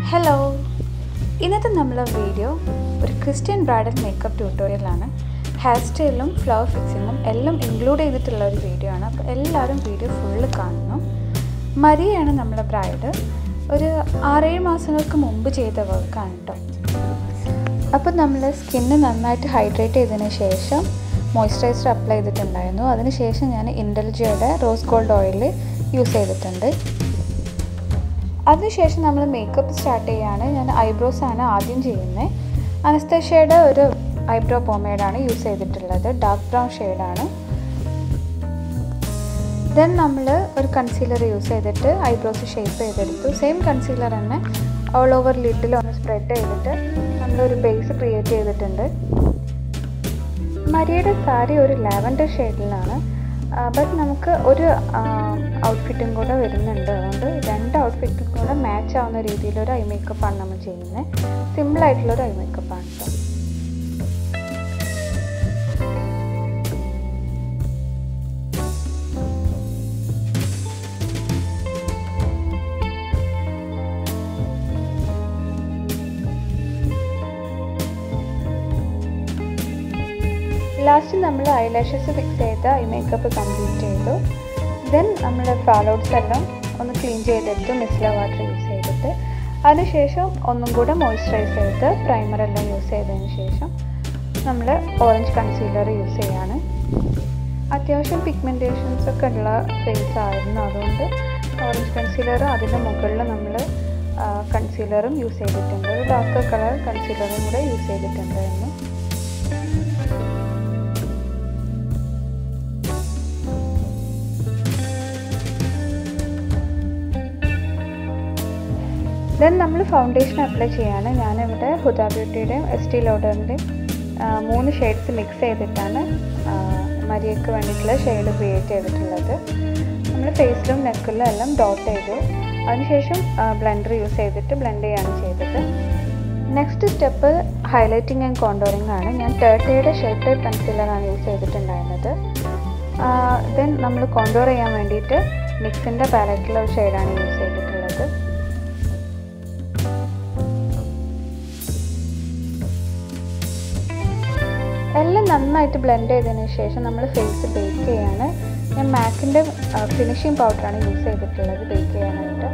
hello ഇന്നത്തെ നമ്മളെ video ഒരു ക്രിസ്ത്യൻ ബ്രൈഡൽ മേക്കപ്പ് ട്യൂട്ടോറിയലാണ് ഹെയർ സ്റ്റൈലും ഫ്ലവർ ഫിക്സിങ്ങും എല്ലാം ഇൻക്ലൂഡ് ചെയ്തിട്ടുള്ള ഒരു വീഡിയോ ആണ് അപ്പോൾ എല്ലാവരും വീഡിയോ ഫുള്ള് കാണണം മരിയാണ് നമ്മളെ ബ്രൈഡ് ഒരു ആറേഴ് മാസങ്ങൾക്ക് മുമ്പ് ചെയ്ത വർക്കാണ് കേട്ടോ അപ്പോൾ നമ്മൾ സ്കിന്ന് നന്നായിട്ട് ഹൈഡ്രേറ്റ് ചെയ്തതിന് ശേഷം മോയ്സ്ചറൈസർ അപ്ലൈ ചെയ്തിട്ടുണ്ടായിരുന്നു അതിനുശേഷം ഞാൻ ഇൻഡൽജയുടെ റോസ് ഗോൾഡ് ഓയിൽ യൂസ് ചെയ്തിട്ടുണ്ട് അതിനുശേഷം നമ്മൾ മേക്കപ്പ് സ്റ്റാർട്ട് ചെയ്യാണ് ഞാൻ ഐബ്രോസ് ആണ് ആദ്യം ചെയ്യുന്നത് അനസ്തേഷ്യയുടെ ഒരു ഐബ്രോ പോമേഡാണ് യൂസ് ചെയ്തിട്ടുള്ളത് ഡാർക്ക് ബ്രൗൺ ഷെയ്ഡാണ് ദെൻ നമ്മൾ ഒരു കൺസീലർ യൂസ് ചെയ്തിട്ട് ഐബ്രോസ് ഷേപ്പ് ചെയ്തെടുത്തു സെയിം കൺസീലർ തന്നെ ഓൾ ഓവർ ലിഡിൽ ഒന്ന് സ്പ്രെഡ് ചെയ്തിട്ട് നമ്മളൊരു ബേസ് ക്രിയേറ്റ് ചെയ്തിട്ടുണ്ട് മരിയയുടെ സാരി ഒരു ലാവൻഡർ ഷെയ്ഡിലാണ് ബട്ട് നമുക്ക് ഒരു ഔട്ട്ഫിറ്റും കൂടെ വരുന്നുണ്ട് അതുകൊണ്ട് രണ്ട് ഔട്ട്ഫിറ്റും കൂടെ മാച്ച് ആവുന്ന രീതിയിലൊരു ഐ മേക്കപ്പാണ് നമ്മൾ ചെയ്യുന്നത് സിമ്പിളായിട്ടുള്ളൊരു ഐ മേക്കപ്പാണ് കേട്ടോ ലാസ്റ്റ് നമ്മൾ ഐലാഷസ് ഫിക്സ് ചെയ്ത് ഐ മേക്കപ്പ് കംപ്ലീറ്റ് ചെയ്തു ദെൻ നമ്മൾ ഫാലോട്ട്സ് എല്ലാം ഒന്ന് ക്ലീൻ ചെയ്തെടുത്തു മിസ്ല വാട്ടർ യൂസ് ചെയ്തിട്ട് അതിനുശേഷം ഒന്നും കൂടെ മോയ്സ്ചറൈസ് ചെയ്ത് പ്രൈമർ എല്ലാം യൂസ് ചെയ്തതിന് ശേഷം നമ്മൾ ഓറഞ്ച് കൺസീലർ യൂസ് ചെയ്യാണ് അത്യാവശ്യം പിഗ്മെൻറ്റേഷൻസ് ഒക്കെ ഉള്ള ഫേസ് ആയിരുന്നു അതുകൊണ്ട് ഓറഞ്ച് കൺസീലറും അതിൻ്റെ മുകളിൽ നമ്മൾ കൺസീലറും യൂസ് ചെയ്തിട്ടുണ്ട് ഒരു ഡാർക്ക് കളർ കൺസീലറും കൂടെ യൂസ് ചെയ്തിട്ടുണ്ടായിരുന്നു ദെൻ നമ്മൾ ഫൗണ്ടേഷൻ അപ്ലൈ ചെയ്യാണ് ഞാനിവിടെ ഹുദ ബ്യൂട്ടിയുടെയും എസ് ടി ലോഡറിൻ്റെയും മൂന്ന് ഷെയ്ഡ്സ് മിക്സ് ചെയ്തിട്ടാണ് മരിയക്ക് വേണ്ടിയിട്ടുള്ള ഷെയ്ഡ് ക്രിയേറ്റ് ചെയ്തിട്ടുള്ളത് നമ്മൾ ഫേസിലും നെക്കിലും എല്ലാം ഡോട്ട് ചെയ്തു അതിനുശേഷം ബ്ലെൻഡർ യൂസ് ചെയ്തിട്ട് ബ്ലെൻഡ് ചെയ്യാണ് ചെയ്തത് next step highlighting and contouring ആണ് ഞാൻ തേർട്ടിയുടെ ഷെയ്ഡ് ടൈപ്പ് കൺസീലറാണ് യൂസ് ചെയ്തിട്ടുണ്ടായിരുന്നത് ദെൻ നമ്മൾ കോണ്ടോർ ചെയ്യാൻ വേണ്ടിയിട്ട് മിക്സിൻ്റെ പാലറ്റിലുള്ള ഒരു ഷെയ്ഡാണ് യൂസ് ചെയ്തിട്ടുള്ളത് എല്ലാം നന്നായിട്ട് ബ്ലെൻഡ് ചെയ്തതിന് ശേഷം നമ്മൾ ഫേസ് ബേക്ക് ചെയ്യാണ് ഞാൻ മാക്കിൻ്റെ ഫിനിഷിംഗ് പൗഡറാണ് യൂസ് ചെയ്തിട്ടുള്ളത് ബേക്ക് ചെയ്യാനായിട്ട്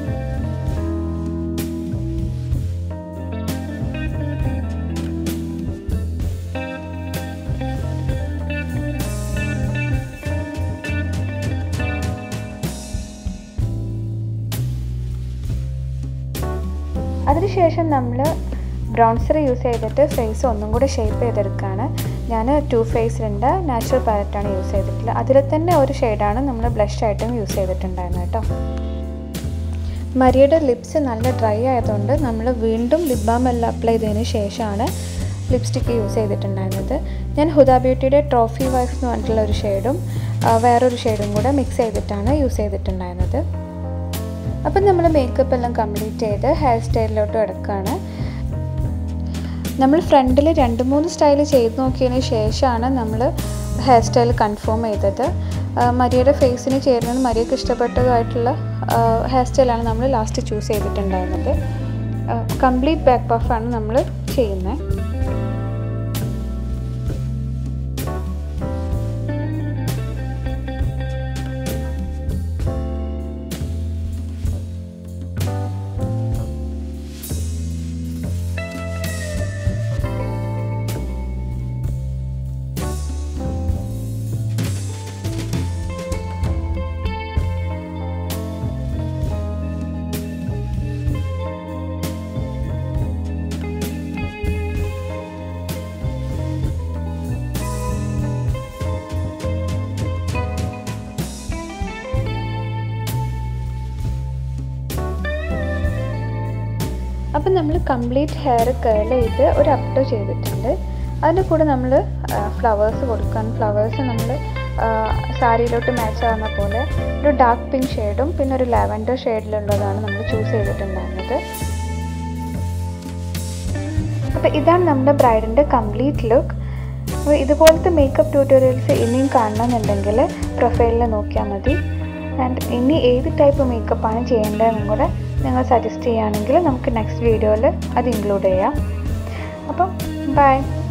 അതിനുശേഷം നമ്മൾ ബ്രൗൺസർ യൂസ് ചെയ്തിട്ട് ഫേസ് ഒന്നും കൂടി ഷേപ്പ് ചെയ്തെടുക്കുകയാണ് ഞാൻ ടു ഫേസിലുണ്ട് നാച്ചുറൽ പാലറ്റാണ് യൂസ് ചെയ്തിട്ടുള്ളത് അതിൽ തന്നെ ഒരു ഷെയ്ഡാണ് നമ്മൾ ബ്ലഷ് ആയിട്ടും യൂസ് ചെയ്തിട്ടുണ്ടായിരുന്നത് കേട്ടോ മരിയയുടെ ലിപ്സ് നല്ല ഡ്രൈ ആയതുകൊണ്ട് നമ്മൾ വീണ്ടും ലിപ് ബാം എല്ലാം അപ്ലൈ ചെയ്തതിന് ശേഷമാണ് ലിപ്സ്റ്റിക്ക് യൂസ് ചെയ്തിട്ടുണ്ടായിരുന്നത് ഞാൻ ഹുദ ബ്യൂട്ടിയുടെ ട്രോഫി വൈഫ് എന്ന് പറഞ്ഞിട്ടുള്ള ഒരു ഷെയ്ഡും വേറൊരു ഷെയ്ഡും കൂടെ മിക്സ് ചെയ്തിട്ടാണ് യൂസ് ചെയ്തിട്ടുണ്ടായിരുന്നത് അപ്പം നമ്മൾ മേക്കപ്പ് എല്ലാം കംപ്ലീറ്റ് ചെയ്ത് ഹെയർ സ്റ്റൈലിലോട്ട് കിടക്കുകയാണ് നമ്മൾ ഫ്രണ്ടിൽ രണ്ട് മൂന്ന് സ്റ്റൈൽ ചെയ്ത് നോക്കിയതിന് ശേഷമാണ് നമ്മൾ ഹെയർ സ്റ്റൈൽ കൺഫേം ചെയ്തത് മരിയയുടെ ഫേസിന് ചേരുന്നത് മരിയക്ക് ഇഷ്ടപ്പെട്ടതായിട്ടുള്ള ഹെയർ സ്റ്റൈലാണ് നമ്മൾ ലാസ്റ്റ് ചൂസ് ചെയ്തിട്ടുണ്ടായിരുന്നത് കംപ്ലീറ്റ് ബാക്ക് പഫാണ് നമ്മൾ ചെയ്യുന്നത് അപ്പം നമ്മൾ കംപ്ലീറ്റ് ഹെയർ കേൾ ചെയ്ത് ഒരു അപ്ടോ ചെയ്തിട്ടുണ്ട് അതിൻ്റെ കൂടെ നമ്മൾ ഫ്ലവേഴ്സ് കൊടുക്കാൻ ഫ്ലവേഴ്സ് നമ്മൾ സാരിയിലോട്ട് മാച്ച് ആവുന്ന പോലെ ഒരു ഡാർക്ക് പിങ്ക് ഷെയ്ഡും പിന്നെ ഒരു ലാവൻഡർ ഷെയ്ഡിലുള്ളതാണ് നമ്മൾ ചൂസ് ചെയ്തിട്ടുണ്ടായിരുന്നത് അപ്പോൾ ഇതാണ് നമ്മുടെ ബ്രൈഡിൻ്റെ കംപ്ലീറ്റ് ലുക്ക് അപ്പോൾ ഇതുപോലത്തെ മേക്കപ്പ് ട്യൂട്ടോറിയൽസ് ഇനിയും കാണണമെന്നുണ്ടെങ്കിൽ പ്രൊഫൈലിൽ നോക്കിയാൽ മതി ആൻഡ് ഇനി ഏത് ടൈപ്പ് മേക്കപ്പാണ് ചെയ്യേണ്ടതെന്നും കൂടെ നിങ്ങൾ സജസ്റ്റ് ചെയ്യുകയാണെങ്കിൽ നമുക്ക് നെക്സ്റ്റ് വീഡിയോയിൽ അത് ഇൻക്ലൂഡ് ചെയ്യാം അപ്പം ബൈ